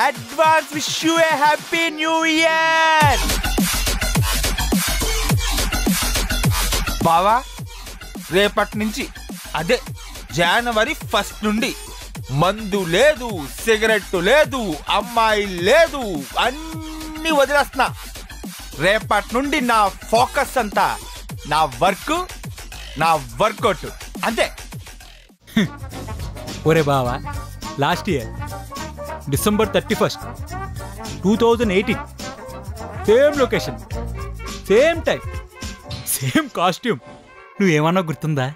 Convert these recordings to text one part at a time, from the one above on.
Advance wish you a happy new year బావా రేపటి నుంచి అదే జనవరి ఫస్ట్ నుండి మందు లేదు సిగరెట్ లేదు అమ్మాయి లేదు అన్ని వదిలేస్తున్నా రేపటి నుండి నా ఫోకస్ అంతా నా వర్క్ నా వర్కౌట్ అంతే ఒరే బావా last year December thirty first two thousand eighteen same location same time same costume నువ్వేమన్నా గుర్తుందా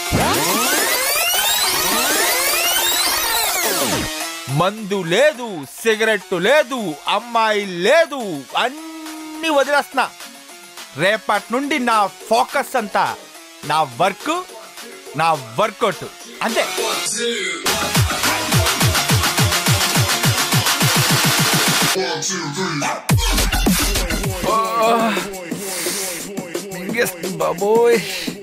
మందు లేదు సిగరెట్ లేదు అమ్మాయి లేదు అన్ని వదిలేస్తున్నా రేపటి నుండి నా ఫోకస్ అంతా నా వర్క్ నా వర్కౌట్ అంతే మింగేస్తుంది బాబోయ్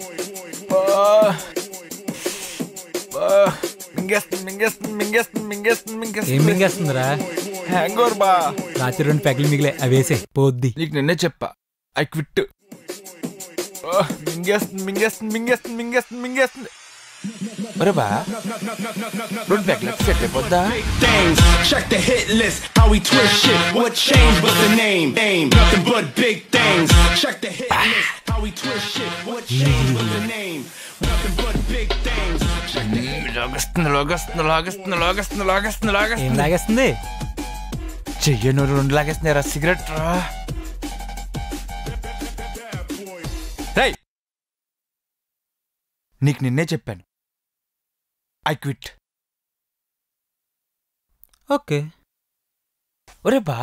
మింగేస్తుంది మింగేస్తుంది మింగేస్తుంది మింగేస్తుంది ఏం మింగేస్తుందిరా హ్యాంగ్ ఓవర్ బా రాత్రి రెండు పెగలు మిగిలే అవేసే పోద్ది నీకు నిన్నే చెప్పా ఐ క్విట్ మింగేస్తుంది మింగేస్తుంది మింగేస్తుంది మింగేస్తుంది మింగేస్తుంది ఒరే బా రెండు పెగ్లెట్ సెట్ అయిపోద్దా things. Check the hit list, how we twist shit. What changed but the name? Name, nothing but big things. Check the hit list, how we twist shit. What changed but the name? Nothing but big things. Check the hit లాగేస్తుంది లాగేస్తుంది లాగేస్తుంది లాగేస్తుంది లాగేస్తుంది ఏం లాగేస్తుంది లాగేస్తుంది చెయ్యను రెండు లాగేస్తుంది రా సిగరెట్ రా రేయ్ నీకు నిన్నే చెప్పాను ఐ క్విట్ ఓకే ఒరే బా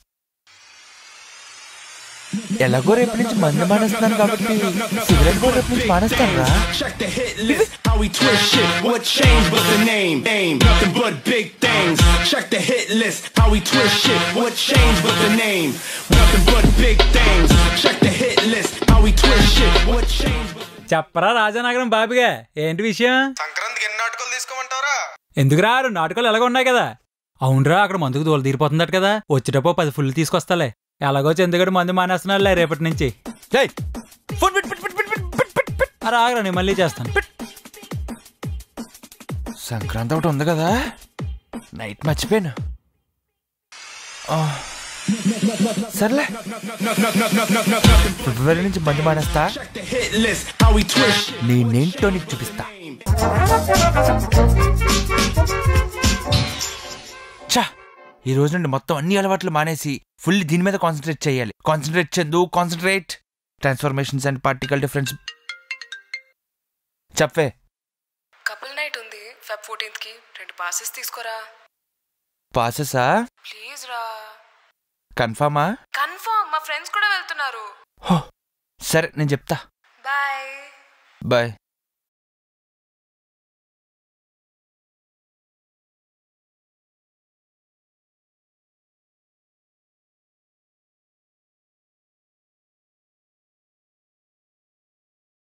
ఎలాగో రేపు నుంచి మందు మానేస్తున్నాను కాబట్టి సిగరెట్ కూడా రేపు నుంచి మానేస్తాను రా Check the hit list, how we twist shit. What changed but the name? Name, nothing but big things. Check the hit list, how we twist shit. What changed but the name? Nothing but big things. Check the hit list, how we twist shit. What changed but చెప్పరా రాజానగరం బాబుగా ఏంటి విషయం సంక్రాంతికి ఎన్ని నాటకాలు తీసుకోమంటారా ఎందుకురా రెండు నాటకాలు ఎలాగో ఉన్నాయి కదా అవునరా అక్కడ మందుకు దూల తీరిపోతుందట కదా వచ్చేటప్పుడు పది ఫుల్ తీసుకొస్తాలే ఎలాగో చందుగడు మందు మానేస్తున్నాడులే రేపటి నుంచి రేయ్ ఫోన్ పిట్ పిట్ పిట్ పిట్ పిట్ పిట్ పిట్ పిట్ అరే ఆగరా నేను మళ్ళీ చేస్తాను సంక్రాంతి ఒకటి ఉంది కదా నైట్ మర్చిపోయాను ఆ, సర్లే ఫిబ్రవరి నుంచి మందు మానేస్తా check the hit list, how we twist shit. నేనేంటో నీకు చూపిస్తా చా ఈ రోజు నుండి మొత్తం అన్ని అలవాట్లు మానేసి ఫుల్ దీని మీద కాన్సన్ట్రేట్ చేయాలి concentrate Chandu concentrate transformations and particle difference చెప్పే కపుల్ నైట్ ఉంది ఫెబ్ ఫోర్టీన్త్ కి రెండు పాసెస్ తీసుకోరా పాసెసా ప్లీజ్ రా కన్ఫామా కన్ఫర్మ్ మా ఫ్రెండ్స్ కూడా వెళ్తున్నారు హో, సరే నేను చెప్తా బాయ్ బాయ్